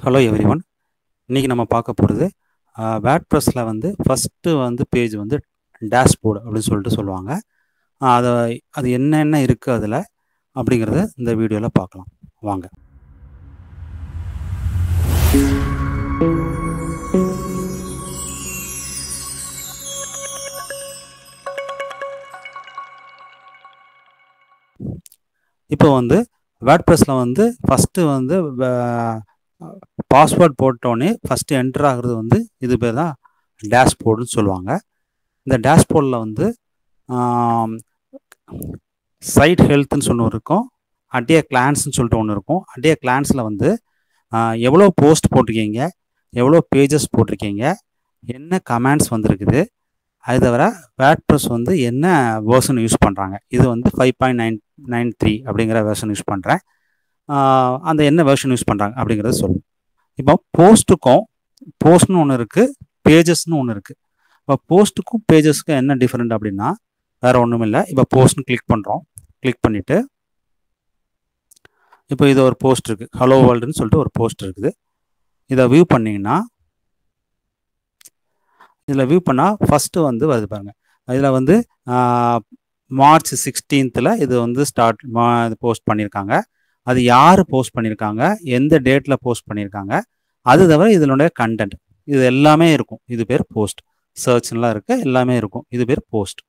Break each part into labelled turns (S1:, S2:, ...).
S1: hello every one இன்றைக்கி நம்ம பார்க்க போகிறது வேட்ப்ரெஸ்ஸில் வந்து ஃபஸ்ட்டு வந்து பேஜ் வந்து டேஷ்போர்டு அப்படின்னு சொல்லிட்டு சொல்லுவாங்க அதை அது என்னென்ன இருக்குது அதில் அப்படிங்கிறத இந்த வீடியோவில் பார்க்கலாம் வாங்க இப்போ வந்து வேட்ப்ரெஸ்ஸில் வந்து ஃபஸ்ட்டு வந்து பாஸ்வேர்ட் போட்டோடனே ஃபஸ்ட்டு என்டர் ஆகுறது வந்து இது பேர் தான் டேஷ்போர்டுன்னு சொல்லுவாங்க இந்த டேஷ்போர்டில் வந்து சைட் ஹெல்த்துன்னு சொன்ன இருக்கும் அட்டிய கிளான்ஸ்னு சொல்லிட்டு ஒன்று இருக்கும் அட்டிய கிளான்ஸில் வந்து எவ்வளோ போஸ்ட் போட்டிருக்கீங்க எவ்வளோ பேஜஸ் போட்டிருக்கீங்க என்ன கமெண்ட்ஸ் வந்திருக்குது அது தவிர வேட்ப்ரெஸ் வந்து என்ன வேர்ஷன் யூஸ் பண்ணுறாங்க இது வந்து five point nine nine three அப்படிங்கிற வேர்ஷன் யூஸ் பண்ணுறேன் அந்த என்ன வேர்ஷன் யூஸ் பண்ணுறாங்க அப்படிங்கிறத சொல்லும் இப்போ போஸ்ட்டுக்கும் போஸ்ட்னு ஒன்று இருக்குது பேஜஸ்னு ஒன்று இருக்குது இப்போ போஸ்ட்டுக்கும் பேஜஸ்க்கும் என்ன டிஃப்ரெண்ட் அப்படின்னா வேறு ஒன்றும் இல்லை இப்போ போஸ்ட்னு கிளிக் பண்ணுறோம் கிளிக் பண்ணிவிட்டு இப்போ இது ஒரு போஸ்ட் இருக்குது ஹலோ வேர்ல்டுன்னு சொல்லிட்டு ஒரு போஸ்ட் இருக்குது இதை வியூ பண்ணிங்கன்னா இதில் வியூ பண்ணால் ஃபஸ்ட்டு வந்து வருது பாருங்கள் இதில் வந்து மார்ச் சிக்ஸ்டீன்த்தில் இது வந்து ஸ்டார்ட் போஸ்ட் பண்ணியிருக்காங்க அது யார் போஸ்ட் பண்ணியிருக்காங்க எந்த டேட்டில் போஸ்ட் பண்ணியிருக்காங்க அது தவிர இதனுடைய கண்டென்ட் இது எல்லாமே இருக்கும் இது பேர் போஸ்ட் சர்ச்லாம் இருக்கு எல்லாமே இருக்கும் இது பேர் போஸ்ட்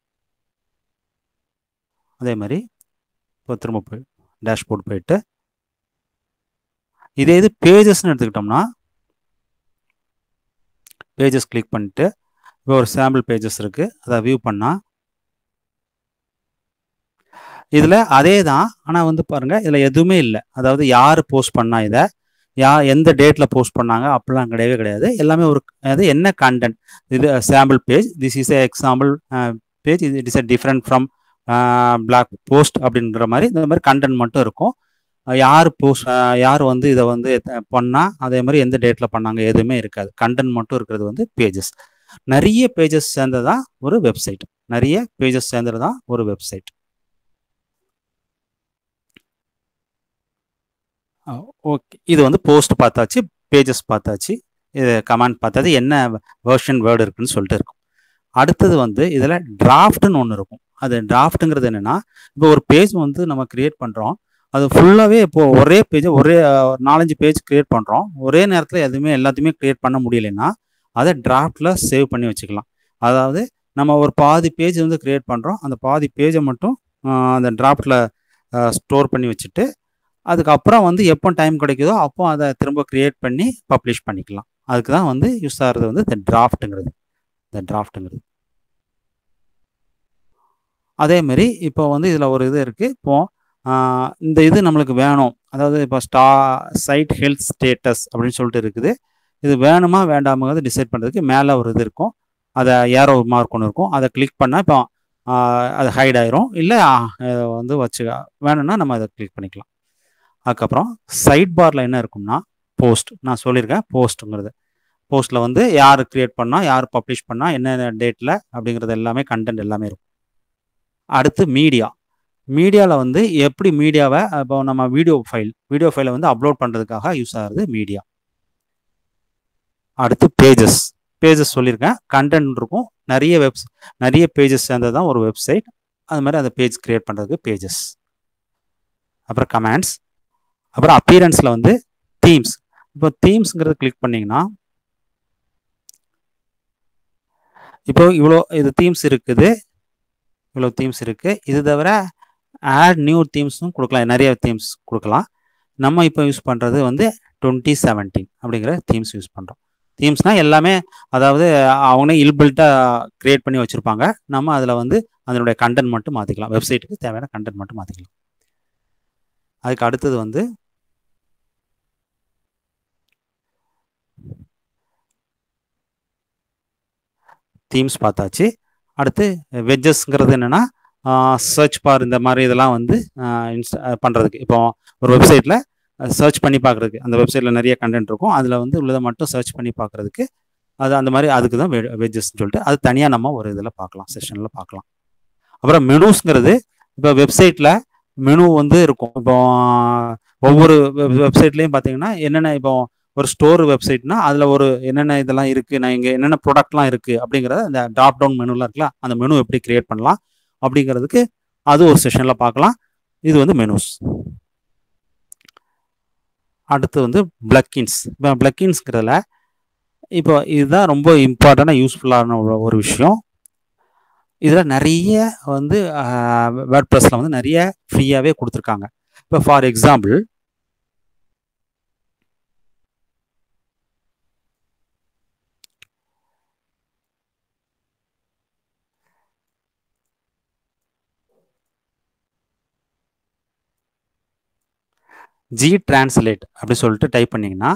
S1: அதே மாதிரி இப்போ திரும்ப போய் டேஷ்போர்ட் போயிட்டு இதே இது பேஜஸ்ன்னு எடுத்துக்கிட்டோம்னா பேஜஸ் கிளிக் பண்ணிட்டு இப்போ ஒரு சாம்பிள் பேஜஸ் இருக்குது அதை வியூ பண்ணால் இதில் அதே தான் ஆனால் வந்து பாருங்கள் இதில் எதுவுமே இல்லை அதாவது யார் போஸ்ட் பண்ணா இதை யா எந்த டேட்டில் போஸ்ட் பண்ணாங்க அப்படிலாம் கிடையவே கிடையாது எல்லாமே ஒரு அது என்ன கண்டென்ட் இது sample page this is a example page இது it is a different from blog post அப்படின்ற மாதிரி இந்த மாதிரி கண்டென்ட் மட்டும் இருக்கும் யார் போஸ்ட் யார் வந்து இதை வந்து பண்ணால் அதே மாதிரி எந்த டேட்டில் பண்ணாங்க எதுவுமே இருக்காது கண்டென்ட் மட்டும் இருக்கிறது வந்து பேஜஸ் நிறைய பேஜஸ் சேர்ந்ததான் ஒரு வெப்சைட் நிறைய பேஜஸ் சேர்ந்தது தான் ஒரு வெப்சைட் ஓகே இது வந்து போஸ்ட் பார்த்தாச்சு பேஜஸ் பார்த்தாச்சு இது கமெண்ட் பார்த்தாச்சு என்ன வேர்ஷன் வேர்டு இருக்குன்னு சொல்லிட்டு இருக்கும் அடுத்தது வந்து இதில் டிராஃப்ட்னு ஒன்று இருக்கும் அது டிராஃப்ட்டுங்கிறது என்னென்னா இப்போ ஒரு பேஜ் வந்து நம்ம கிரியேட் பண்ணுறோம் அது ஃபுல்லாகவே இப்போ ஒரே பேஜை ஒரே நாலஞ்சு பேஜ் கிரியேட் பண்ணுறோம் ஒரே நேரத்தில் எதுவுமே எல்லாத்தையுமே கிரியேட் பண்ண முடியலைன்னா அதை டிராஃப்டில் சேவ் பண்ணி வச்சுக்கலாம் அதாவது நம்ம ஒரு பாதி பேஜ் வந்து கிரியேட் பண்ணுறோம் அந்த பாதி பேஜை மட்டும் அந்த டிராஃப்டில் ஸ்டோர் பண்ணி வச்சுட்டு அதுக்கப்புறம் வந்து எப்போ டைம் கிடைக்குதோ அப்போ அதை திரும்ப க்ரியேட் பண்ணி பப்ளிஷ் பண்ணிக்கலாம் அதுக்கு தான் வந்து யூஸ் ஆகிறது வந்து இந்த டிராஃப்ட்டுங்கிறது இந்த டிராஃப்ட்டுங்கிறது அதேமாரி இப்போ வந்து இதில் ஒரு இது இருக்குது இப்போ இந்த இது நம்மளுக்கு வேணும் அதாவது இப்போ ஸ்டா சைட் ஹெல்த் ஸ்டேட்டஸ் அப்படின்னு சொல்லிட்டு இருக்குது இது வேணுமா வேண்டாமங்கிறது டிசைட் பண்ணுறதுக்கு மேலே ஒரு இது இருக்கும் அதை ஏரோ மார்க் ஒன்று இருக்கும் அதை கிளிக் பண்ணால் இப்போ அது ஹைட் ஆயிரும் இல்லை வந்து வச்சு வேணும்னா நம்ம அதை கிளிக் பண்ணிக்கலாம் அதுக்கப்புறம் சைட் பாரில் என்ன இருக்கும்னா போஸ்ட் நான் சொல்லியிருக்கேன் போஸ்ட்டுங்கிறது போஸ்ட்டில் வந்து யார் க்ரியேட் பண்ணால் யார் பப்ளிஷ் பண்ணால் என்ன டேட்டில் அப்படிங்கிறது எல்லாமே கண்டென்ட் எல்லாமே இருக்கும் அடுத்து மீடியா மீடியாவில் வந்து எப்படி மீடியாவை இப்போ நம்ம வீடியோ ஃபைல் வீடியோ ஃபைலை வந்து அப்லோட் பண்ணுறதுக்காக யூஸ் ஆகுது மீடியா அடுத்து பேஜஸ் பேஜஸ் சொல்லியிருக்கேன் கண்டென்ட் இருக்கும் நிறைய வெப்ஸ் நிறைய பேஜஸ் சேர்ந்தது தான் ஒரு வெப்சைட் அது மாதிரி அந்த பேஜ் க்ரியேட் பண்ணுறதுக்கு பேஜஸ் அப்புறம் கமெண்ட்ஸ் அப்புறம் அப்பியரன்ஸில் வந்து தீம்ஸ் இப்போ தீம்ஸுங்கிறத கிளிக் பண்ணிங்கன்னா இப்போ இவ்வளோ இது தீம்ஸ் இருக்குது இவ்வளோ தீம்ஸ் இருக்குது இது தவிர ஆட் நியூ தீம்ஸும் கொடுக்கலாம் நிறைய தீம்ஸ் கொடுக்கலாம் நம்ம இப்போ யூஸ் பண்ணுறது வந்து டுவெண்ட்டி செவன்டீன் அப்படிங்கிற தீம்ஸ் யூஸ் பண்ணுறோம் தீம்ஸ்னால் எல்லாமே அதாவது அவங்களே இல்பில்ட்டாக க்ரியேட் பண்ணி வச்சுருப்பாங்க நம்ம அதில் வந்து அதனுடைய கண்டென்ட் மட்டும் மாற்றிக்கலாம் வெப்சைட்டுக்கு தேவையான கண்டென்ட் மட்டும் மாற்றிக்கலாம் அதுக்கு அடுத்தது வந்து தீம்ஸ் பார்த்தாச்சு அடுத்து வெஜ்ஜஸ்ங்கிறது என்னென்னா சர்ச் பார் இந்த மாதிரி இதெல்லாம் வந்து இன்ஸ்டா பண்ணுறதுக்கு இப்போ ஒரு வெப்சைட்டில் சர்ச் பண்ணி பார்க்குறதுக்கு அந்த வெப்சைட்டில் நிறைய கண்டென்ட் இருக்கும் அதில் வந்து உள்ளதை மட்டும் சர்ச் பண்ணி பார்க்குறதுக்கு அது அந்த மாதிரி அதுக்கு தான் வெஜ்ஜஸ்ன்னு சொல்லிட்டு அது தனியாக நம்ம ஒரு இதில் பார்க்கலாம் செஷனில் பார்க்கலாம் அப்புறம் மெனூஸ்ங்கிறது இப்போ வெப்சைட்டில் மெனு வந்து இருக்கும் இப்போ ஒவ்வொரு வெப்சைட்லேயும் பார்த்தீங்கன்னா என்னென்ன இப்போ ஒரு ஸ்டோர் வெப்சைட்னா அதில் ஒரு என்னென்ன இதெல்லாம் இருக்குது நான் இங்கே என்னென்ன ப்ராடக்ட்லாம் இருக்குது அப்படிங்கிறத இந்த ட்ராப் டவுன் மெனுலாம் இருக்குல்ல அந்த மெனு எப்படி கிரியேட் பண்ணலாம் அப்படிங்கிறதுக்கு அது ஒரு செஷனில் பார்க்கலாம் இது வந்து மெனுஸ் அடுத்து வந்து பிளக்கின்ஸ் இப்போ பிளக்கின்ஸ்ங்கிறதுல இப்போ இதுதான் ரொம்ப இம்பார்ட்டண்டாக யூஸ்ஃபுல்லான ஒரு- ஒரு விஷயம் இதில் நிறைய வந்து வேர்ட் ப்ரெஸ்ஸில் வந்து நிறைய ஃப்ரீயாகவே கொடுத்துருக்காங்க இப்போ ஃபார் எக்ஸாம்பிள் ஜி டிரான்ஸ்லேட் அப்படி சொல்லிட்டு டைப் பண்ணீங்கன்னா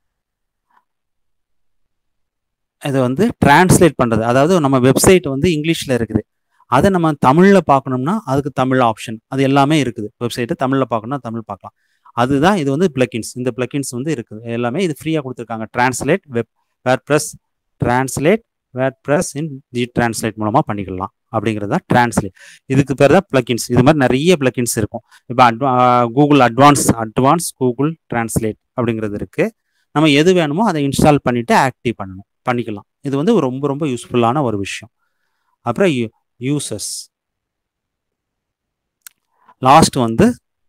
S1: இது வந்து டிரான்ஸ்லேட் பண்ணுறது அதாவது நம்ம வெப்சைட் வந்து இங்கிலீஷில் இருக்குது அதை நம்ம தமிழில் பார்க்கணும்னா அதுக்கு தமிழ் ஆப்ஷன் அது எல்லாமே இருக்குது வெப்சைட்டை தமிழில் பார்க்கணும்னா தமிழ் பார்க்கலாம் அதுதான் இது வந்து பிளக்கின்ஸ் இந்த பிளக்கின்ஸ் வந்து இருக்குது எல்லாமே இது ஃப்ரீயாக கொடுத்துருக்காங்க translate web WordPress translate WordPress in G translate மூலமாக பண்ணிக்கலாம் அப்படிங்கிறது தான் டிரான்ஸ்லேட் இதுக்கு பேர் தான் பிளக்கின்ஸ் இது மாதிரி நிறைய பிளக்கின்ஸ் இருக்கும் இப்போ அட்வா Google advance advance Google translate அப்படிங்கிறது இருக்குது நம்ம எது வேணுமோ அதை இன்ஸ்டால் பண்ணிவிட்டு ஆக்டிவ் பண்ணணும் பண்ணிக்கலாம் இது வந்து ரொம்ப ரொம்ப யூஸ்ஃபுல்லான ஒரு விஷயம் அப்புறம் யூசர்ஸ் லாஸ்ட் வந்து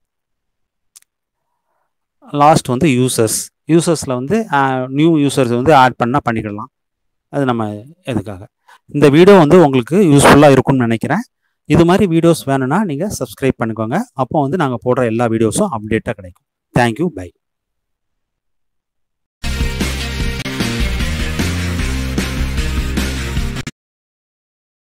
S1: லாஸ்ட் வந்து யூசர்ஸ் யூசர்ஸில் வந்து நியூ யூசர்ஸ் வந்து ஆட் பண்ணால் பண்ணிக்கலாம் அது நம்ம எதுக்காக இந்த வீடியோ வந்து உங்களுக்கு யூஸ்ஃபுல்லாக இருக்கும்னு நினைக்கிறேன் இது மாதிரி வீடியோஸ் வேணும்னா நீங்கள் சப்ஸ்கிரைப் பண்ணிக்கோங்க அப்போ வந்து நாங்கள் போடுற எல்லா வீடியோஸும் அப்டேட்டாக கிடைக்கும் தேங்க்யூ பை